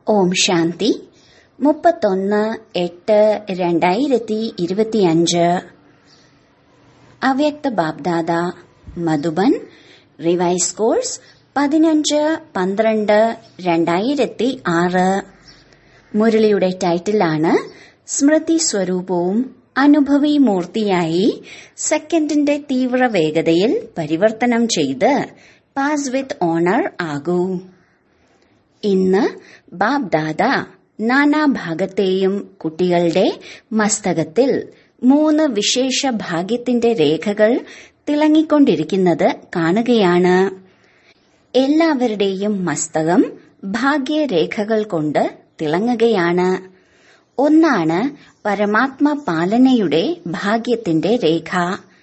ഓം ശാന്തി മുപ്പത്തൊന്ന് എട്ട് രണ്ടായിരത്തി ഇരുപത്തിയഞ്ച് അവ്യക്ത ബാബ്ദാദ മധുബൻ റിവൈസ് കോഴ്സ് പതിനഞ്ച് പന്ത്രണ്ട് രണ്ടായിരത്തി ആറ് മുരളിയുടെ ടൈറ്റിലാണ് സ്മൃതി സ്വരൂപവും അനുഭവി മൂർത്തിയായി സെക്കൻഡിന്റെ തീവ്ര വേഗതയിൽ പരിവർത്തനം ചെയ്ത് പാസ് വിത്ത് ഓണർ ആകൂ ഇന്ന് ബാബ്ദാദ നാനാഭാഗത്തെയും കുട്ടികളുടെ മസ്തകത്തിൽ മൂന്ന് വിശേഷ ഭാഗ്യത്തിന്റെ രേഖകൾ തിളങ്ങിക്കൊണ്ടിരിക്കുന്നത് കാണുകയാണ് എല്ലാവരുടെയും മസ്തകം ഭാഗ്യരേഖകൾ കൊണ്ട് തിളങ്ങുകയാണ് ഒന്നാണ് പരമാത്മ പാലനയുടെ ഭാഗ്യത്തിന്റെ രേഖ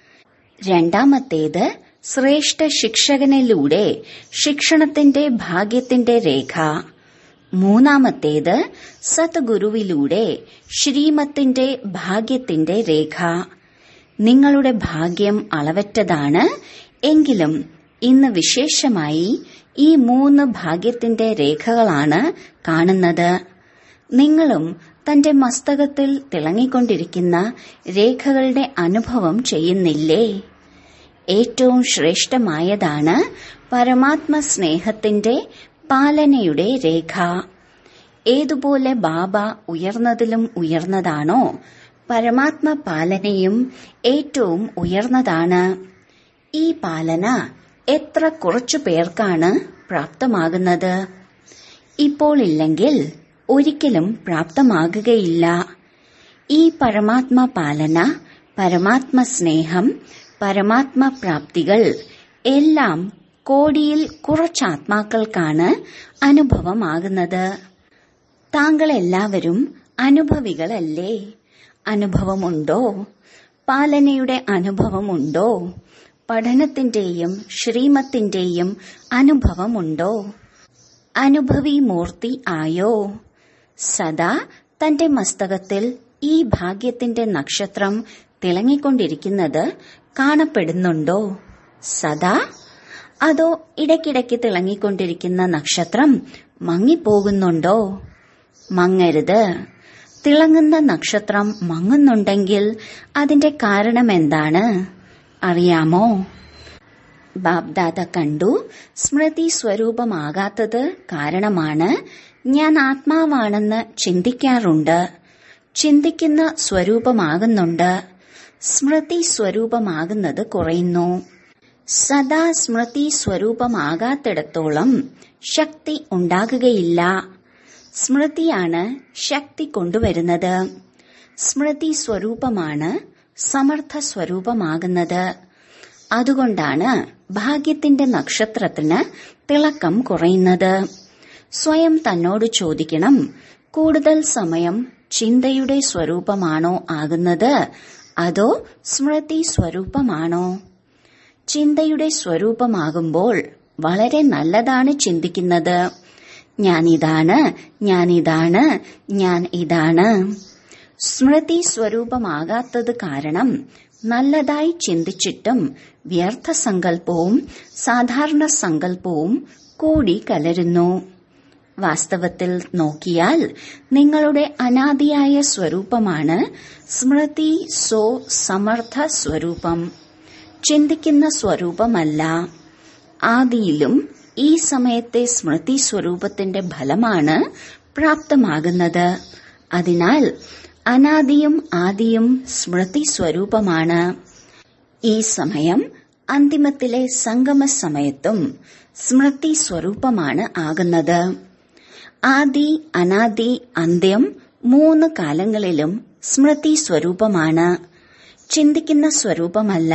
രണ്ടാമത്തേത് ശ്രേഷ്ഠ ശിക്ഷകനിലൂടെ ശിക്ഷണത്തിന്റെ ഭാഗ്യത്തിന്റെ രേഖ മൂന്നാമത്തേത് സത്ഗുരുവിലൂടെ ശ്രീമത്തിന്റെ ഭാഗ്യത്തിന്റെ രേഖ നിങ്ങളുടെ ഭാഗ്യം അളവറ്റതാണ് എങ്കിലും ഇന്ന് വിശേഷമായി ഈ മൂന്ന് ഭാഗ്യത്തിന്റെ രേഖകളാണ് കാണുന്നത് നിങ്ങളും തന്റെ മസ്തകത്തിൽ തിളങ്ങിക്കൊണ്ടിരിക്കുന്ന രേഖകളുടെ അനുഭവം ചെയ്യുന്നില്ലേ ഏറ്റവും ശ്രേഷ്ഠമായതാണ് പരമാത്മ സ്നേഹത്തിന്റെ പാലനയുടെ രേഖ ഏതുപോലെ ബാബ ഉയർന്നതിലും ഉയർന്നതാണോ പരമാത്മ പാലനയും ഏറ്റവും ഉയർന്നതാണ് ഈ പാലന എത്ര കുറച്ചു പേർക്കാണ് പ്രാപ്തമാകുന്നത് ഇപ്പോൾ ഇല്ലെങ്കിൽ ഒരിക്കലും പ്രാപ്തമാകുകയില്ല ഈ പരമാത്മ പാലന പരമാത്മ സ്നേഹം പരമാത്മ പ്രാപ്തികൾ എല്ലാം കോടിയിൽ കുറച്ചാത്മാക്കൾക്കാണ് അനുഭവമാകുന്നത് താങ്കൾ എല്ലാവരും അനുഭവികളല്ലേ അനുഭവമുണ്ടോ പാലനയുടെ അനുഭവമുണ്ടോ പഠനത്തിന്റെയും ശ്രീമത്തിന്റെയും അനുഭവമുണ്ടോ അനുഭവി മൂർത്തി ആയോ സദാ തന്റെ മസ്തകത്തിൽ ഈ ഭാഗ്യത്തിന്റെ നക്ഷത്രം തിളങ്ങിക്കൊണ്ടിരിക്കുന്നത് കാണപ്പെടുന്നുണ്ടോ സദാ അതോ ഇടയ്ക്കിടയ്ക്ക് തിളങ്ങിക്കൊണ്ടിരിക്കുന്ന നക്ഷത്രം മങ്ങിപ്പോകുന്നുണ്ടോ മങ്ങരുത് തിളങ്ങുന്ന നക്ഷത്രം മങ്ങുന്നുണ്ടെങ്കിൽ അതിന്റെ കാരണം എന്താണ് അറിയാമോ ബാബ്ദാദ കണ്ടു സ്മൃതി സ്വരൂപമാകാത്തത് കാരണമാണ് ഞാൻ ആത്മാവാണെന്ന് ചിന്തിക്കാറുണ്ട് ചിന്തിക്കുന്ന സ്വരൂപമാകുന്നുണ്ട് സ്മൃതി സ്വരൂപമാകുന്നത് കുറയുന്നു സദാ സ്മൃതി സ്വരൂപമാകാത്തിടത്തോളം ശക്തി ഉണ്ടാകുകയില്ല സ്മൃതിയാണ് ശക്തി കൊണ്ടുവരുന്നത് സ്മൃതി സ്വരൂപമാണ് സമർത്ഥ സ്വരൂപമാകുന്നത് അതുകൊണ്ടാണ് ഭാഗ്യത്തിന്റെ നക്ഷത്രത്തിന് തിളക്കം കുറയുന്നത് സ്വയം തന്നോട് ചോദിക്കണം കൂടുതൽ സമയം ചിന്തയുടെ സ്വരൂപമാണോ ആകുന്നത് അതോ സ്മൃതി സ്വരൂപമാണോ ചിന്തയുടെ സ്വരൂപമാകുമ്പോൾ വളരെ നല്ലതാണ് ചിന്തിക്കുന്നത് ഞാൻ ഇതാണ് ഞാൻ ഇതാണ് ഞാൻ ഇതാണ് സ്മൃതി സ്വരൂപമാകാത്തത് കാരണം നല്ലതായി ചിന്തിച്ചിട്ടും വ്യർത്ഥ സങ്കല്പവും സാധാരണ സങ്കല്പവും കൂടി കലരുന്നു വാസ്തവത്തിൽ നോക്കിയാൽ നിങ്ങളുടെ അനാദിയായ സ്വരൂപമാണ് സ്മൃതി സോ സമർത്ഥ സ്വരൂപം ചിന്തിക്കുന്ന സ്വരൂപമല്ല ആദിയിലും ഈ സമയത്തെ സ്മൃതി സ്വരൂപത്തിന്റെ ഫലമാണ് പ്രാപ്തമാകുന്നത് അതിനാൽ അനാദിയും ആദിയും സ്മൃതി സ്വരൂപമാണ് ഈ സമയം അന്തിമത്തിലെ സംഗമ സമയത്തും സ്മൃതി സ്വരൂപമാണ് ആകുന്നത് ആദി അനാദി അന്ത്യം മൂന്ന് കാലങ്ങളിലും സ്മൃതി സ്വരൂപമാണ് ചിന്തിക്കുന്ന സ്വരൂപമല്ല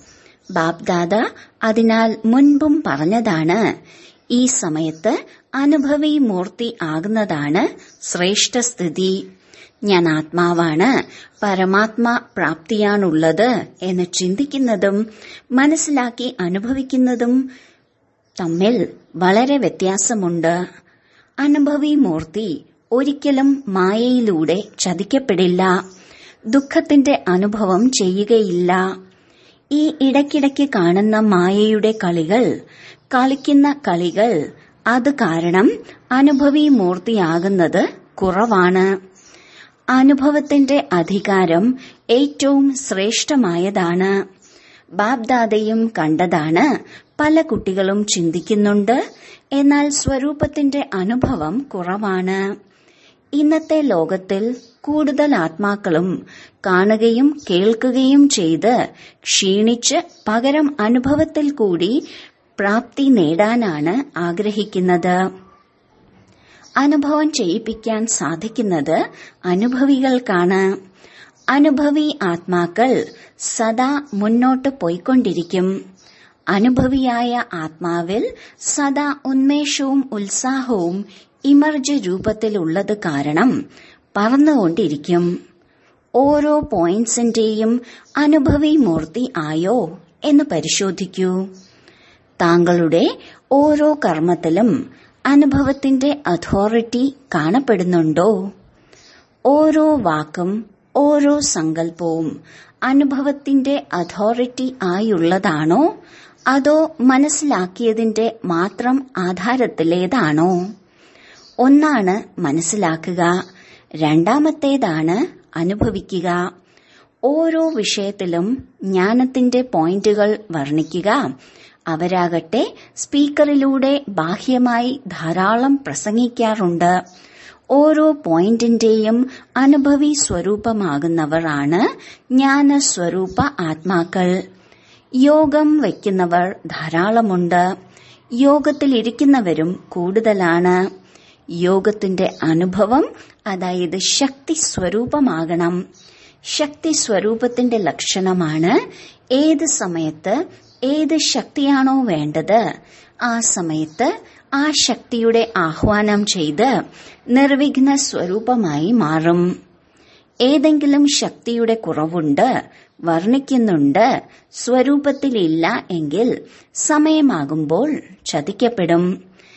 ബാബ്ദാദ അതിനാൽ മുൻപും പറഞ്ഞതാണ് ഈ സമയത്ത് അനുഭവി മൂർത്തി ആകുന്നതാണ് ശ്രേഷ്ഠസ്ഥിതി ഞാൻ ആത്മാവാണ് പരമാത്മ പ്രാപ്തിയാണുള്ളത് എന്ന് ചിന്തിക്കുന്നതും മനസ്സിലാക്കി അനുഭവിക്കുന്നതും തമ്മിൽ വളരെ വ്യത്യാസമുണ്ട് അനുഭവി മൂർത്തി ഒരിക്കലും മായയിലൂടെ ചതിക്കപ്പെടില്ല ദുഃഖത്തിന്റെ അനുഭവം ചെയ്യുകയില്ല ഈ ഇടയ്ക്കിടയ്ക്ക് കാണുന്ന മായയുടെ കളികൾ കളിക്കുന്ന കളികൾ അത് കാരണം അനുഭവി മൂർത്തിയാകുന്നത് കുറവാണ് അനുഭവത്തിന്റെ അധികാരം ഏറ്റവും ശ്രേഷ്ഠമായതാണ് ബാബ്ദാദയും കണ്ടതാണ് പല കുട്ടികളും ചിന്തിക്കുന്നുണ്ട് എന്നാൽ സ്വരൂപത്തിന്റെ അനുഭവം കുറവാണ് ഇന്നത്തെ ലോകത്തിൽ കൂടുതൽ ആത്മാക്കളും കാണുകയും കേൾക്കുകയും ചെയ്ത് ക്ഷീണിച്ച് പകരം അനുഭവത്തിൽ കൂടി പ്രാപ്തി നേടാനാണ് ആഗ്രഹിക്കുന്നത് അനുഭവം ചെയ്യിപ്പിക്കാൻ സാധിക്കുന്നത് അനുഭവികൾക്കാണ് അനുഭവി ആത്മാക്കൾ സദാ മുന്നോട്ട് പോയിക്കൊണ്ടിരിക്കും അനുഭവിയായ ആത്മാവിൽ സദാ ഉന്മേഷവും ഉത്സാഹവും ഇമർജ് രൂപത്തിലുള്ളത് കാരണം പറന്നുകൊണ്ടിരിക്കും ഓരോ പോയിന്റ്സിന്റെയും അനുഭവി മൂർത്തി ആയോ എന്ന് പരിശോധിക്കൂ താങ്കളുടെ ഓരോ കർമ്മത്തിലും അനുഭവത്തിന്റെ അതോറിറ്റി കാണപ്പെടുന്നുണ്ടോ ഓരോ വാക്കും ഓരോ സങ്കല്പവും അനുഭവത്തിന്റെ അതോറിറ്റി ആയുള്ളതാണോ അതോ മനസ്സിലാക്കിയതിന്റെ മാത്രം ആധാരത്തിലേതാണോ ഒന്നാണ് മനസ്സിലാക്കുക രണ്ടാമത്തേതാണ് അനുഭവിക്കുക ഓരോ വിഷയത്തിലും ജ്ഞാനത്തിന്റെ പോയിന്റുകൾ വർണ്ണിക്കുക അവരാകട്ടെ സ്പീക്കറിലൂടെ ബാഹ്യമായി ധാരാളം പ്രസംഗിക്കാറുണ്ട് ഓരോ പോയിന്റിന്റെയും അനുഭവി സ്വരൂപമാകുന്നവർ ആണ് ജ്ഞാന സ്വരൂപ ആത്മാക്കൾ യോഗം വയ്ക്കുന്നവർ ധാരാളമുണ്ട് യോഗത്തിലിരിക്കുന്നവരും കൂടുതലാണ് യോഗത്തിന്റെ അനുഭവം അതായത് ശക്തി സ്വരൂപമാകണം ശക്തി സ്വരൂപത്തിന്റെ ലക്ഷണമാണ് ഏത് സമയത്ത് ഏത് ശക്തിയാണോ വേണ്ടത് ആ സമയത്ത് ആ ശക്തിയുടെ ആഹ്വാനം ചെയ്ത് നിർവിഘ്ന സ്വരൂപമായി മാറും ഏതെങ്കിലും ശക്തിയുടെ കുറവുണ്ട് വർണ്ണിക്കുന്നുണ്ട് സ്വരൂപത്തിലില്ല എങ്കിൽ സമയമാകുമ്പോൾ ചതിക്കപ്പെടും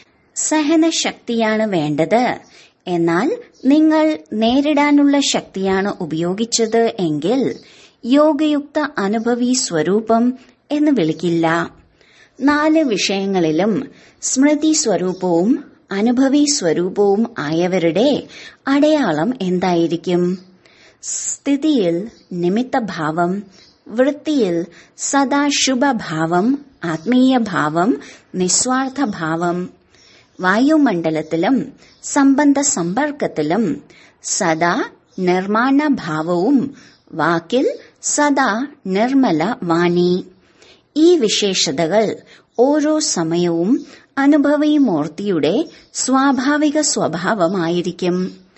സഹനശക്തിയാണ് വേണ്ടത് എന്നാൽ നിങ്ങൾ നേരിടാനുള്ള ശക്തിയാണ് ഉപയോഗിച്ചത് എങ്കിൽ യോഗയുക്ത അനുഭവി സ്വരൂപം എന്ന് വിളിക്കില്ല നാല് വിഷയങ്ങളിലും സ്മൃതി സ്വരൂപവും അനുഭവി സ്വരൂപവും ആയവരുടെ അടയാളം എന്തായിരിക്കും സ്ഥിതിയിൽ നിമിത്തഭാവം വൃത്തിയിൽ സദാ ശുഭഭാവം ആത്മീയഭാവം നിസ്വാർത്ഥഭാവം വായുമണ്ഡലത്തിലും സംബന്ധ സമ്പർക്കത്തിലും സദാ നിർമ്മാണ ഭാവവും വാക്കിൽ സദാ നിർമ്മല വാണി ഈ വിശേഷതകൾ ഓരോ സമയവും അനുഭവി മൂർത്തിയുടെ സ്വാഭാവിക സ്വഭാവമായിരിക്കും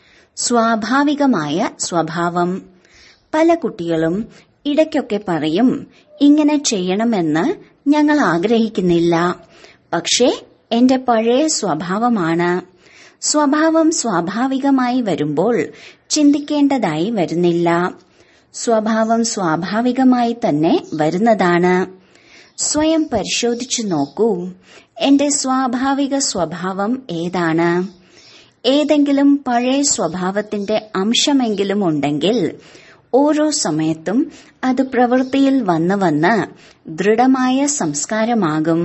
സ്വാഭാവികമായ സ്വഭാവം പല കുട്ടികളും ഇടയ്ക്കൊക്കെ പറയും ഇങ്ങനെ ചെയ്യണമെന്ന് ഞങ്ങൾ ആഗ്രഹിക്കുന്നില്ല പക്ഷേ എന്റെ പഴയ സ്വഭാവമാണ് സ്വഭാവം സ്വാഭാവികമായി വരുമ്പോൾ ചിന്തിക്കേണ്ടതായി വരുന്നില്ല സ്വഭാവം സ്വാഭാവികമായി തന്നെ വരുന്നതാണ് സ്വയം പരിശോധിച്ചു നോക്കൂ എന്റെ സ്വാഭാവിക സ്വഭാവം ഏതാണ് ഏതെങ്കിലും പഴയ സ്വഭാവത്തിന്റെ അംശമെങ്കിലും ഉണ്ടെങ്കിൽ ഓരോ സമയത്തും അത് പ്രവൃത്തിയിൽ വന്ന് വന്ന് ദൃഢമായ സംസ്കാരമാകും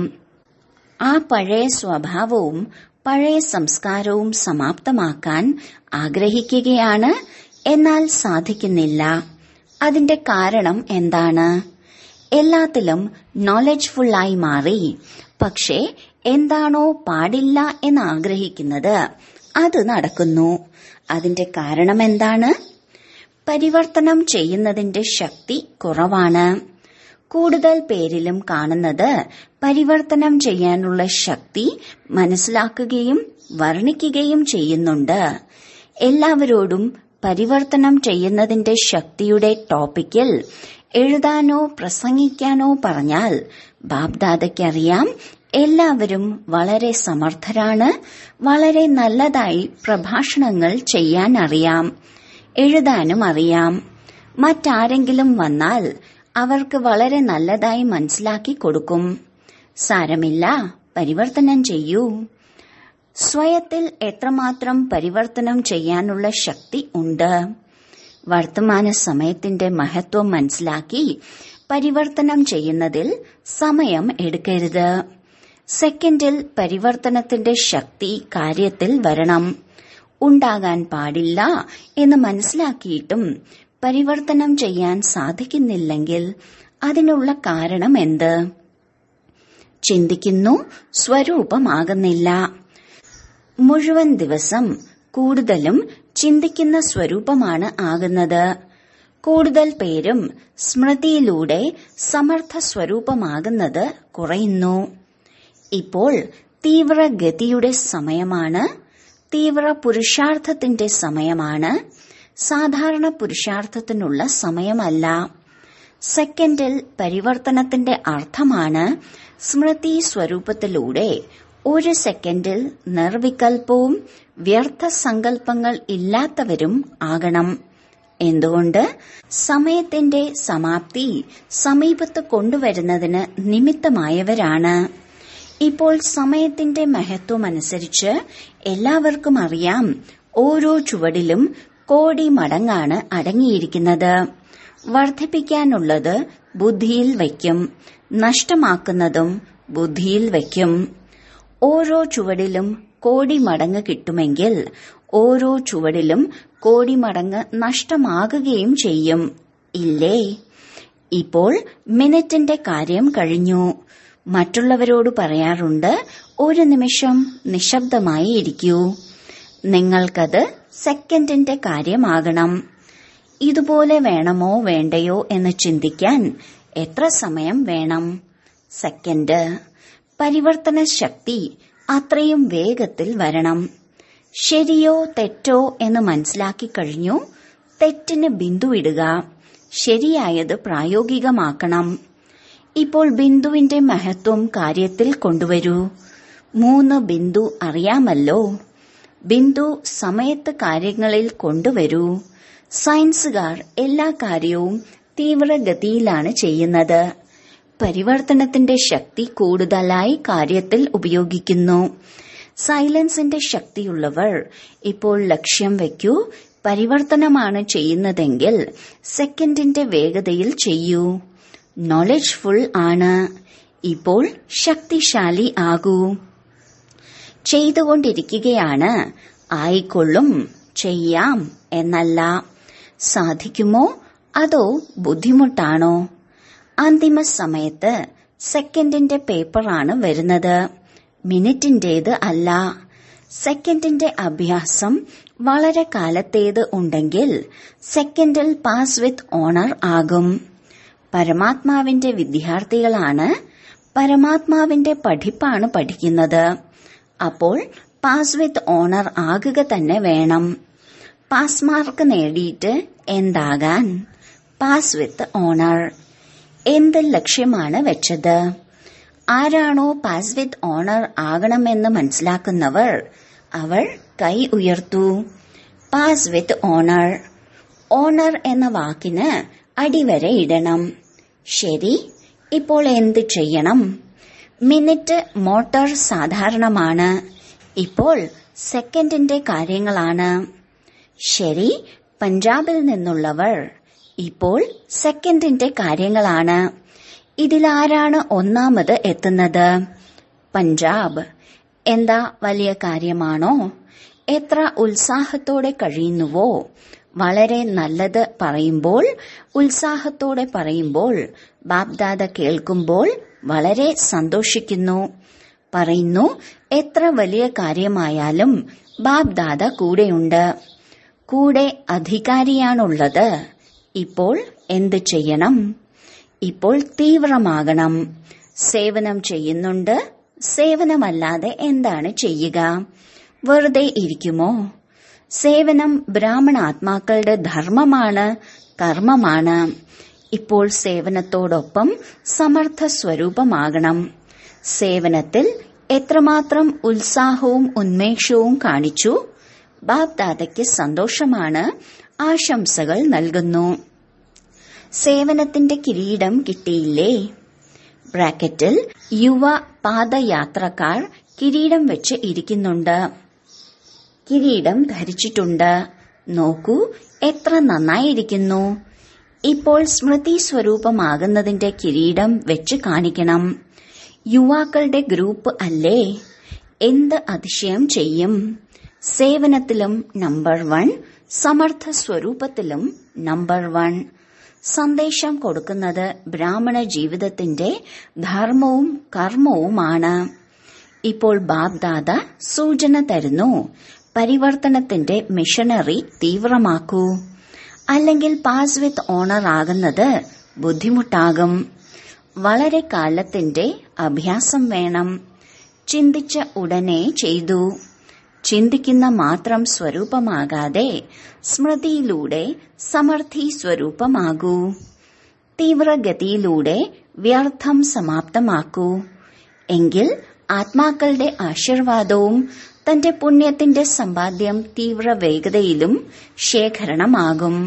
ആ പഴയ സ്വഭാവവും പഴയ സംസ്കാരവും സമാപ്തമാക്കാൻ ആഗ്രഹിക്കുകയാണ് എന്നാൽ സാധിക്കുന്നില്ല അതിന്റെ കാരണം എന്താണ് എല്ലാത്തിലും നോളജ്ഫുള്ളായി മാറി പക്ഷേ എന്താണോ പാടില്ല എന്ന് ആഗ്രഹിക്കുന്നത് അത് നടക്കുന്നു അതിന്റെ കാരണം എന്താണ് പരിവർത്തനം ചെയ്യുന്നതിന്റെ ശക്തി കുറവാണ് കൂടുതൽ പേരിലും കാണുന്നത് പരിവർത്തനം ചെയ്യാനുള്ള ശക്തി മനസ്സിലാക്കുകയും വർണ്ണിക്കുകയും ചെയ്യുന്നുണ്ട് എല്ലാവരോടും പരിവർത്തനം ചെയ്യുന്നതിന്റെ ശക്തിയുടെ ടോപ്പിക്കിൽ എഴുതാനോ പ്രസംഗിക്കാനോ പറഞ്ഞാൽ ബാബ്ദാദയ്ക്കറിയാം എല്ലാവരും വളരെ സമർത്ഥരാണ് വളരെ നല്ലതായി പ്രഭാഷണങ്ങൾ ചെയ്യാൻ അറിയാം എഴുതാനും അറിയാം മറ്റാരെങ്കിലും വന്നാൽ അവർക്ക് വളരെ നല്ലതായി മനസ്സിലാക്കി കൊടുക്കും സാരമില്ല പരിവർത്തനം ചെയ്യൂ സ്വയത്തിൽ എത്രമാത്രം പരിവർത്തനം ചെയ്യാനുള്ള ശക്തി ഉണ്ട് വർത്തമാന സമയത്തിന്റെ മഹത്വം മനസ്സിലാക്കി പരിവർത്തനം ചെയ്യുന്നതിൽ സമയം എടുക്കരുത് സെക്കൻഡിൽ പരിവർത്തനത്തിന്റെ ശക്തി കാര്യത്തിൽ വരണം ഉണ്ടാകാൻ പാടില്ല എന്ന് മനസ്സിലാക്കിയിട്ടും പരിവർത്തനം ചെയ്യാൻ സാധിക്കുന്നില്ലെങ്കിൽ അതിനുള്ള കാരണം എന്ത് ചിന്തിക്കുന്നു സ്വരൂപമാകുന്നില്ല മുഴുവൻ ദിവസം കൂടുതലും ചിന്തിക്കുന്ന സ്വരൂപമാണ് ആകുന്നത് കൂടുതൽ പേരും സ്മൃതിയിലൂടെ സമർത്ഥ സ്വരൂപമാകുന്നത് കുറയുന്നു ഇപ്പോൾ തീവ്രഗതിയുടെ സമയമാണ് തീവ്ര പുരുഷാർത്ഥത്തിന്റെ സമയമാണ് സാധാരണ പുരുഷാർത്ഥത്തിനുള്ള സമയമല്ല സെക്കൻഡിൽ പരിവർത്തനത്തിന്റെ അർത്ഥമാണ് സ്മൃതി സ്വരൂപത്തിലൂടെ ഒരു സെക്കൻഡിൽ നിർവികൽപ്പവും വ്യർത്ഥ സങ്കല്പങ്ങൾ ഇല്ലാത്തവരും ആകണം എന്തുകൊണ്ട് സമയത്തിന്റെ സമാപ്തി സമീപത്ത് കൊണ്ടുവരുന്നതിന് നിമിത്തമായവരാണ് ഇപ്പോൾ സമയത്തിന്റെ മഹത്വമനുസരിച്ച് എല്ലാവർക്കും അറിയാം ഓരോ ചുവടിലും കോടി മടങ്ങാണ് അടങ്ങിയിരിക്കുന്നത് വർദ്ധിപ്പിക്കാനുള്ളത് ബുദ്ധിയിൽ വയ്ക്കും നഷ്ടമാക്കുന്നതും ബുദ്ധിയിൽ വയ്ക്കും ഓരോ ചുവടിലും കോടി മടങ്ങ് കിട്ടുമെങ്കിൽ ഓരോ ചുവടിലും കോടി മടങ്ങ് നഷ്ടമാകുകയും ചെയ്യും ഇല്ലേ ഇപ്പോൾ മിനിറ്റിന്റെ കാര്യം കഴിഞ്ഞു മറ്റുള്ളവരോട് പറയാറുണ്ട് ഒരു നിമിഷം നിശബ്ദമായി ഇരിക്കൂ നിങ്ങൾക്കത് സെക്കൻഡിന്റെ കാര്യമാകണം ഇതുപോലെ വേണമോ വേണ്ടയോ എന്ന് ചിന്തിക്കാൻ എത്ര സമയം വേണം സെക്കൻഡ് പരിവർത്തന ശക്തി അത്രയും വേഗത്തിൽ വരണം ശരിയോ തെറ്റോ എന്ന് മനസ്സിലാക്കി കഴിഞ്ഞു തെറ്റിന് ബിന്ദുവിടുക ശരിയായത് പ്രായോഗികമാക്കണം ഇപ്പോൾ ബിന്ദുവിന്റെ മഹത്വം കാര്യത്തിൽ കൊണ്ടുവരൂ മൂന്ന് ബിന്ദു അറിയാമല്ലോ ബിന്ദു സമയത്ത് കാര്യങ്ങളിൽ കൊണ്ടുവരൂ സയൻസുകാർ എല്ലാ കാര്യവും തീവ്രഗതിയിലാണ് ചെയ്യുന്നത് പരിവർത്തനത്തിന്റെ ശക്തി കൂടുതലായി കാര്യത്തിൽ ഉപയോഗിക്കുന്നു സൈലൻസിന്റെ ശക്തിയുള്ളവർ ഇപ്പോൾ ലക്ഷ്യം വയ്ക്കൂ പരിവർത്തനമാണ് ചെയ്യുന്നതെങ്കിൽ സെക്കൻഡിന്റെ വേഗതയിൽ ചെയ്യൂ നോളജ് ഫുൾ ആണ് ഇപ്പോൾ ശക്തിശാലി ആകൂ ചെയ്തുകൊണ്ടിരിക്കുകയാണ് ആയിക്കൊള്ളും ചെയ്യാം എന്നല്ല സാധിക്കുമോ അതോ ബുദ്ധിമുട്ടാണോ അന്തിമ സമയത്ത് സെക്കൻഡിന്റെ പേപ്പറാണ് വരുന്നത് മിനിറ്റിന്റേത് അല്ല സെക്കൻഡിന്റെ അഭ്യാസം വളരെ കാലത്തേത് ഉണ്ടെങ്കിൽ സെക്കൻഡിൽ പാസ് വിത്ത് ഓണർ ആകും പരമാത്മാവിന്റെ വിദ്യാർത്ഥികളാണ് പരമാത്മാവിന്റെ പഠിപ്പാണ് പഠിക്കുന്നത് അപ്പോൾ പാസ് വിത്ത് ഓണർ ആകുക തന്നെ വേണം പാസ് മാർക്ക് നേടിയിട്ട് എന്താകാൻ പാസ് വിത്ത് ഓണർ എന്ത് ലക്ഷ്യമാണ് വെച്ചത് ആരാണോ പാസ് വിത്ത് ഓണർ ആകണമെന്ന് മനസ്സിലാക്കുന്നവർ അവർ കൈ ഉയർത്തു പാസ് വിത്ത് ഓണർ ഓണർ എന്ന വാക്കിന് അടിവരെ ഇടണം ശരി ഇപ്പോൾ എന്ത് ചെയ്യണം മിനിറ്റ് മോട്ടോർ സാധാരണമാണ് ഇപ്പോൾ സെക്കൻഡിന്റെ കാര്യങ്ങളാണ് ശരി പഞ്ചാബിൽ നിന്നുള്ളവർ ഇപ്പോൾ സെക്കൻഡിന്റെ കാര്യങ്ങളാണ് ഇതിലാരാണ് ഒന്നാമത് എത്തുന്നത് പഞ്ചാബ് എന്താ വലിയ കാര്യമാണോ എത്ര ഉത്സാഹത്തോടെ കഴിയുന്നുവോ വളരെ നല്ലത് പറയുമ്പോൾ ഉത്സാഹത്തോടെ പറയുമ്പോൾ ബാബ്ദാദ കേൾക്കുമ്പോൾ വളരെ സന്തോഷിക്കുന്നു പറയുന്നു എത്ര വലിയ കാര്യമായാലും ബാബ്ദാദ കൂടെയുണ്ട് കൂടെ അധികാരിയാണുള്ളത് ഇപ്പോൾ എന്ത് ചെയ്യണം ഇപ്പോൾ തീവ്രമാകണം സേവനം ചെയ്യുന്നുണ്ട് സേവനമല്ലാതെ എന്താണ് ചെയ്യുക വെറുതെ ഇരിക്കുമോ സേവനം ബ്രാഹ്മണാത്മാക്കളുടെ ധർമ്മമാണ് കർമ്മമാണ് ഇപ്പോൾ സേവനത്തോടൊപ്പം സമർത്ഥ സ്വരൂപമാകണം സേവനത്തിൽ എത്രമാത്രം ഉത്സാഹവും ഉന്മേഷവും കാണിച്ചു ബാബ്ദാദയ്ക്ക് സന്തോഷമാണ് ആശംസകൾ നൽകുന്നു സേവനത്തിന്റെ കിരീടം കിട്ടിയില്ലേ ബ്രാക്കറ്റിൽ യുവ പാദയാത്രക്കാർ കിരീടം വെച്ച് ഇരിക്കുന്നുണ്ട് കിരീടം ധരിച്ചിട്ടുണ്ട് നോക്കൂ എത്ര നന്നായിരിക്കുന്നു ഇപ്പോൾ സ്മൃതി സ്വരൂപമാകുന്നതിന്റെ കിരീടം വെച്ച് കാണിക്കണം യുവാക്കളുടെ ഗ്രൂപ്പ് അല്ലേ എന്ത് അതിശയം ചെയ്യും സേവനത്തിലും നമ്പർ വൺ സമർത്ഥ സ്വരൂപത്തിലും നമ്പർ വൺ സന്ദേശം കൊടുക്കുന്നത് ബ്രാഹ്മണ ജീവിതത്തിന്റെ ധർമ്മവും കർമ്മവുമാണ് ഇപ്പോൾ ബാബ്ദാദ സൂചന തരുന്നു പരിവർത്തനത്തിന്റെ മിഷനറി തീവ്രമാക്കൂ അല്ലെങ്കിൽ പാസ് വിത്ത് ഓണർ ആകുന്നത് ബുദ്ധിമുട്ടാകും വളരെ കാലത്തിന്റെ അഭ്യാസം വേണം ചിന്തിച്ച ഉടനെ ചെയ്തു ചിന്തിക്കുന്ന മാത്രം സ്വരൂപമാകാതെ സ്മൃതിയിലൂടെ സമർത്ഥി സ്വരൂപമാകൂ തീവ്രഗതിയിലൂടെ വ്യർത്ഥം സമാപ്തമാക്കൂ എങ്കിൽ ആത്മാക്കളുടെ ആശീർവാദവും തന്റെ പുണ്യത്തിന്റെ സമ്പാദ്യം തീവ്ര വേഗതയിലും ശേഖരണമാകും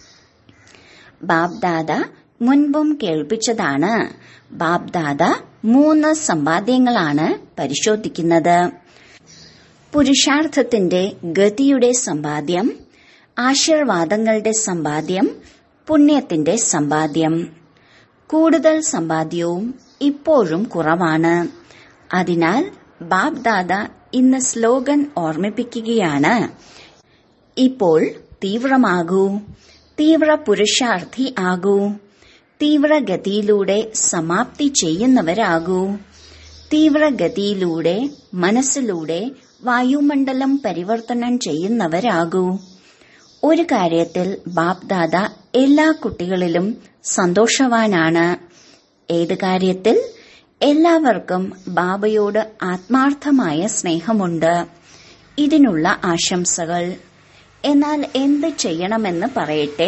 ബാബ്ദാദ മുൻപും കേൾപ്പിച്ചതാണ് ബാബ്ദാദ മൂന്ന് സമ്പാദ്യങ്ങളാണ് പരിശോധിക്കുന്നത് പുരുഷാർത്ഥത്തിന്റെ ഗതിയുടെ സമ്പാദ്യം ആശീർവാദങ്ങളുടെ സമ്പാദ്യം പുണ്യത്തിന്റെ സമ്പാദ്യം കൂടുതൽ സമ്പാദ്യവും ഇപ്പോഴും കുറവാണ് അതിനാൽ ബാബ്ദാദ ഇന്ന് സ്ലോഗൻ ഓർമ്മിപ്പിക്കുകയാണ് ഇപ്പോൾ തീവ്രമാകൂ തീവ്ര പുരുഷാർത്ഥി ആകൂ തീവ്രഗതിയിലൂടെ സമാപ്തി ചെയ്യുന്നവരാകൂ തീവ്രഗതിയിലൂടെ മനസ്സിലൂടെ വായുമണ്ഡലം പരിവർത്തനം ചെയ്യുന്നവരാകൂ ഒരു കാര്യത്തിൽ ബാപ്ദാദ എല്ലാ കുട്ടികളിലും സന്തോഷവാനാണ് ഏത് കാര്യത്തിൽ എല്ലാവർക്കും ബാബയോട് ആത്മാർത്ഥമായ സ്നേഹമുണ്ട് ഇതിനുള്ള ആശംസകൾ എന്നാൽ എന്ത് ചെയ്യണമെന്ന് പറയട്ടെ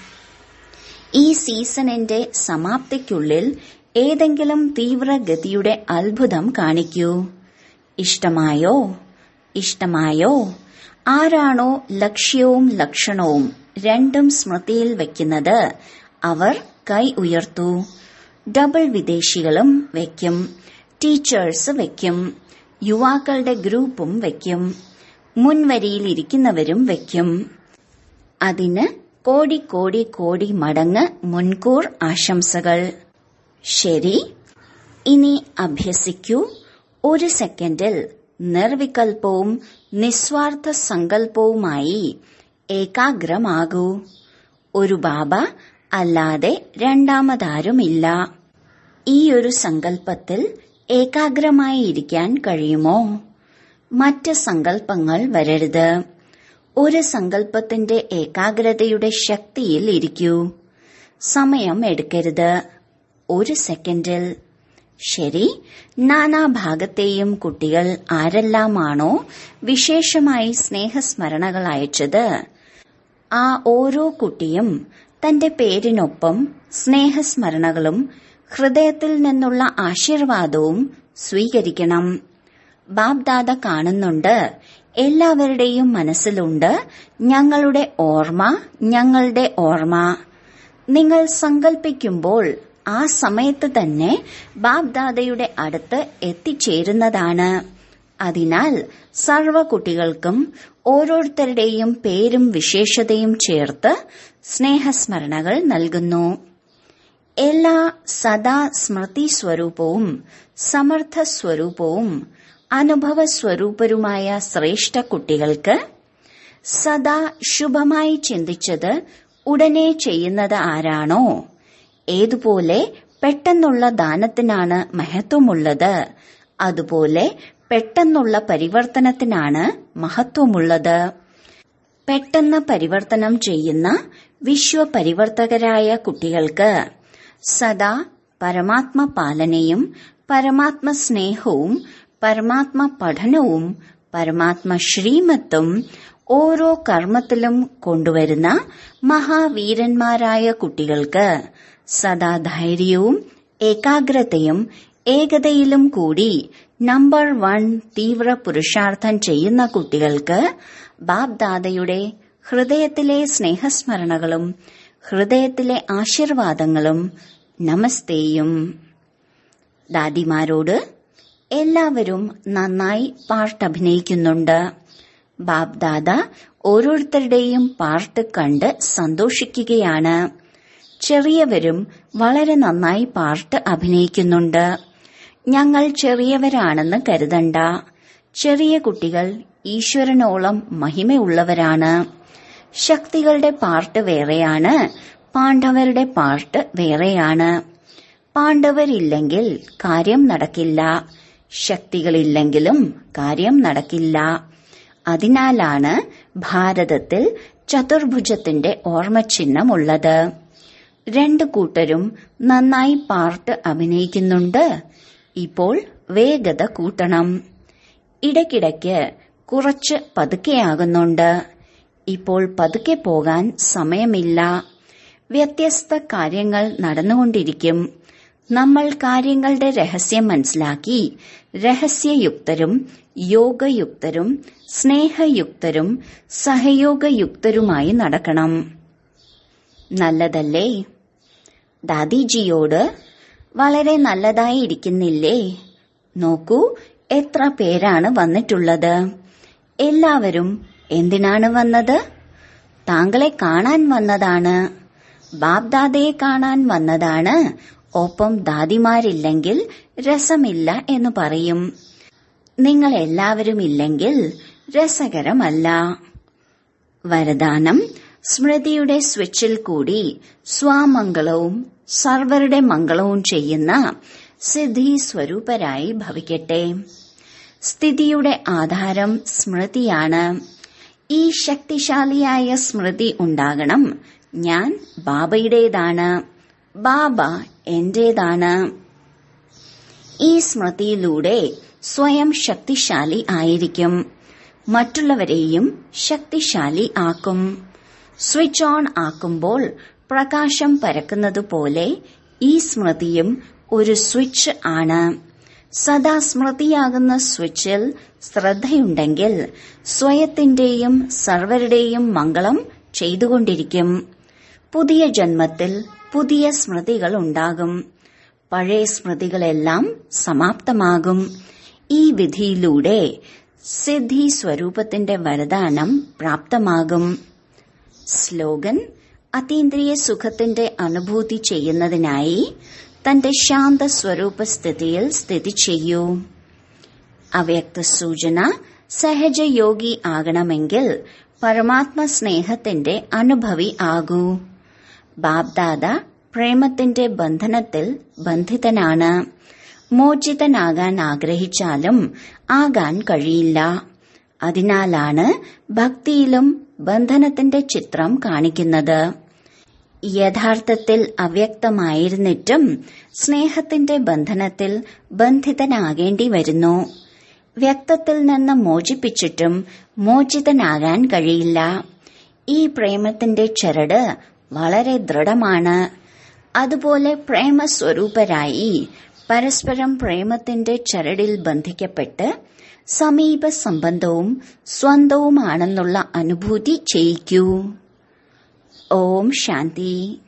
ഈ സീസണിന്റെ സമാപ്തിക്കുള്ളിൽ ഏതെങ്കിലും തീവ്രഗതിയുടെ അത്ഭുതം കാണിക്കൂ ഇഷ്ടമായോ ഇഷ്ടമായോ ആരാണോ ലക്ഷ്യവും ലക്ഷണവും രണ്ടും സ്മൃതിയിൽ വയ്ക്കുന്നത് അവർ കൈ ഉയർത്തൂ ഡബിൾ വിദേശികളും വയ്ക്കും ടീച്ചേഴ്സ് വയ്ക്കും യുവാക്കളുടെ ഗ്രൂപ്പും വയ്ക്കും മുൻവരിയിലിരിക്കുന്നവരും വയ്ക്കും അതിന് കോടി കോടി കോടി മടങ്ങ് മുൻകൂർ ആശംസകൾ ശരി ഇനി അഭ്യസിക്കൂ ഒരു സെക്കൻഡിൽ നിർവികൽപ്പവും നിസ്വാർത്ഥ സങ്കല്പവുമായി ഏകാഗ്രമാകൂ ഒരു ബാബ അല്ലാതെ രണ്ടാമതാരുമില്ല ഈ ഒരു സങ്കല്പത്തിൽ ഏകാഗ്രമായി ഇരിക്കാൻ കഴിയുമോ മറ്റ് സങ്കല്പങ്ങൾ വരരുത് ഒരു സങ്കല്പത്തിന്റെ ഏകാഗ്രതയുടെ ശക്തിയിൽ ഇരിക്കൂ സമയം എടുക്കരുത് ഒരു സെക്കൻഡിൽ ശരി നാനാഭാഗത്തെയും കുട്ടികൾ ആരെല്ലാമാണോ വിശേഷമായി സ്നേഹസ്മരണകൾ അയച്ചത് ആ ഓരോ കുട്ടിയും തന്റെ പേരിനൊപ്പം സ്നേഹസ്മരണകളും ഹൃദയത്തിൽ നിന്നുള്ള ആശീർവാദവും സ്വീകരിക്കണം ബാബ്ദാദ കാണുന്നുണ്ട് എല്ലാവരുടെയും മനസ്സിലുണ്ട് ഞങ്ങളുടെ ഓർമ്മ ഞങ്ങളുടെ ഓർമ്മ നിങ്ങൾ സങ്കൽപ്പിക്കുമ്പോൾ ആ സമയത്ത് തന്നെ ബാബ്ദാദയുടെ അടുത്ത് എത്തിച്ചേരുന്നതാണ് അതിനാൽ സർവ കുട്ടികൾക്കും ഓരോരുത്തരുടെയും പേരും വിശേഷതയും ചേർത്ത് സ്നേഹസ്മരണകൾ നൽകുന്നു എല്ലാ സദാ സ്മൃതി സ്വരൂപവും സമർത്ഥ സ്വരൂപവും അനുഭവ സ്വരൂപരുമായ ശ്രേഷ്ഠ കുട്ടികൾക്ക് സദാ ശുഭമായി ചിന്തിച്ചത് ഉടനെ ചെയ്യുന്നത് ആരാണോ ഏതുപോലെ പെട്ടെന്നുള്ള ദാനത്തിനാണ് മഹത്വമുള്ളത് അതുപോലെ പെട്ടെന്നുള്ള പരിവർത്തനത്തിനാണ് മഹത്വമുള്ളത് പെട്ടെന്ന് പരിവർത്തനം ചെയ്യുന്ന വിശ്വപരിവർത്തകരായ കുട്ടികൾക്ക് സദാ പരമാത്മ പാലനയും പരമാത്മ സ്നേഹവും പരമാത്മ പഠനവും പരമാത്മ ശ്രീമത്തും ഓരോ കർമ്മത്തിലും കൊണ്ടുവരുന്ന മഹാവീരന്മാരായ കുട്ടികൾക്ക് സദാ ധൈര്യവും ഏകാഗ്രതയും ഏകതയിലും കൂടി നമ്പർ വൺ തീവ്ര പുരുഷാർത്ഥം ചെയ്യുന്ന കുട്ടികൾക്ക് ബാബ്ദാദയുടെ ഹൃദയത്തിലെ സ്നേഹസ്മരണകളും ഹൃദയത്തിലെ ആശീർവാദങ്ങളും നമസ്തേയും ദാദിമാരോട് എല്ലാവരും നന്നായി പാർട്ട് അഭിനയിക്കുന്നുണ്ട് ബാബ്ദാദ ഓരോരുത്തരുടെയും പാർട്ട് കണ്ട് സന്തോഷിക്കുകയാണ് ചെറിയവരും വളരെ നന്നായി പാർട്ട് അഭിനയിക്കുന്നുണ്ട് ഞങ്ങൾ ചെറിയവരാണെന്ന് കരുതണ്ട ചെറിയ കുട്ടികൾ ഈശ്വരനോളം മഹിമയുള്ളവരാണ് ശക്തികളുടെ പാർട്ട് വേറെയാണ് പാണ്ഡവരുടെ പാർട്ട് വേറെയാണ് പാണ്ഡവരില്ലെങ്കിൽ കാര്യം നടക്കില്ല ശക്തികളില്ലെങ്കിലും കാര്യം നടക്കില്ല അതിനാലാണ് ഭാരതത്തിൽ ചതുർഭുജത്തിന്റെ ഓർമ്മചിഹ്നമുള്ളത് രണ്ടു കൂട്ടരും നന്നായി പാർട്ട് അഭിനയിക്കുന്നുണ്ട് ഇപ്പോൾ വേഗത കൂട്ടണം ഇടയ്ക്കിടയ്ക്ക് കുറച്ച് പതുക്കെയാകുന്നുണ്ട് ഇപ്പോൾ പതുക്കെ പോകാൻ സമയമില്ല വ്യത്യസ്ത കാര്യങ്ങൾ നടന്നുകൊണ്ടിരിക്കും നമ്മൾ കാര്യങ്ങളുടെ രഹസ്യം മനസ്സിലാക്കി രഹസ്യയുക്തരും യോഗയുക്തരും സ്നേഹയുക്തരും സഹയോഗയുക്തരുമായി നടക്കണം നല്ലതല്ലേ ദാദിജിയോട് വളരെ നല്ലതായി ഇരിക്കുന്നില്ലേ നോക്കൂ എത്ര പേരാണ് വന്നിട്ടുള്ളത് എല്ലാവരും എന്തിനാണ് വന്നത് താങ്കളെ കാണാൻ വന്നതാണ് ബാബ്ദാദയെ കാണാൻ വന്നതാണ് ഒപ്പം ദാദിമാരില്ലെങ്കിൽ രസമില്ല എന്ന് പറയും നിങ്ങൾ എല്ലാവരും ഇല്ലെങ്കിൽ രസകരമല്ല വരദാനം സ്മൃതിയുടെ സ്വിച്ചിൽ കൂടി സ്വാമംഗളവും സർവരുടെ മംഗളവും ചെയ്യുന്ന സിദ്ധി സ്വരൂപരായി ഭവിക്കട്ടെ സ്ഥിതിയുടെ ആധാരം സ്മൃതിയാണ് ഈ ശക്തിശാലിയായ സ്മൃതി ഉണ്ടാകണം ഞാൻ ബാബയുടേതാണ് ബാബ എന്റേതാണ് ഈ സ്മൃതിയിലൂടെ സ്വയം ശക്തിശാലി ആയിരിക്കും മറ്റുള്ളവരെയും ശക്തിശാലി ആക്കും സ്വിച്ച് ഓൺ ആക്കുമ്പോൾ പ്രകാശം പരക്കുന്നതുപോലെ ഈ സ്മൃതിയും ഒരു സ്വിച്ച് ആണ് സദാ സ്മൃതിയാകുന്ന സ്വിച്ചിൽ ശ്രദ്ധയുണ്ടെങ്കിൽ സ്വയത്തിന്റെയും സർവരുടെയും മംഗളം ചെയ്തുകൊണ്ടിരിക്കും പുതിയ ജന്മത്തിൽ പുതിയ സ്മൃതികൾ ഉണ്ടാകും പഴയ സ്മൃതികളെല്ലാം സമാപ്തമാകും ഈ വിധിയിലൂടെ സിദ്ധി സ്വരൂപത്തിന്റെ വരദാനം പ്രാപ്തമാകും സ്ലോഗൻ അതീന്ദ്രിയ സുഖത്തിന്റെ അനുഭൂതി ചെയ്യുന്നതിനായി തന്റെ ശാന്ത സ്വരൂപ സ്ഥിതിയിൽ സ്ഥിതി ചെയ്യൂ അവ്യക്ത സൂചന സഹജയോഗി ആകണമെങ്കിൽ പരമാത്മ സ്നേഹത്തിന്റെ അനുഭവി ആകൂ ബാബ്ദാദ പ്രേമത്തിന്റെ ബന്ധനത്തിൽ ബന്ധിതനാണ് മോചിതനാകാൻ ആഗ്രഹിച്ചാലും ആകാൻ കഴിയില്ല അതിനാലാണ് ഭക്തിയിലും ബന്ധനത്തിന്റെ ചിത്രം കാണിക്കുന്നത് യഥാർത്ഥത്തിൽ അവ്യക്തമായിരുന്നിട്ടും സ്നേഹത്തിന്റെ ബന്ധനത്തിൽ ബന്ധിതനാകേണ്ടി വരുന്നു വ്യക്തത്തിൽ നിന്ന് മോചിപ്പിച്ചിട്ടും മോചിതനാകാൻ കഴിയില്ല ഈ പ്രേമത്തിന്റെ ചരട് വളരെ ദൃഢമാണ് അതുപോലെ പ്രേമസ്വരൂപരായി പരസ്പരം പ്രേമത്തിന്റെ ചരടിൽ ബന്ധിക്കപ്പെട്ട് സമീപ സംബന്ധവും സ്വന്തവുമാണെന്നുള്ള അനുഭൂതി ചെയ്യിക്കൂ ഓം ശാന്തി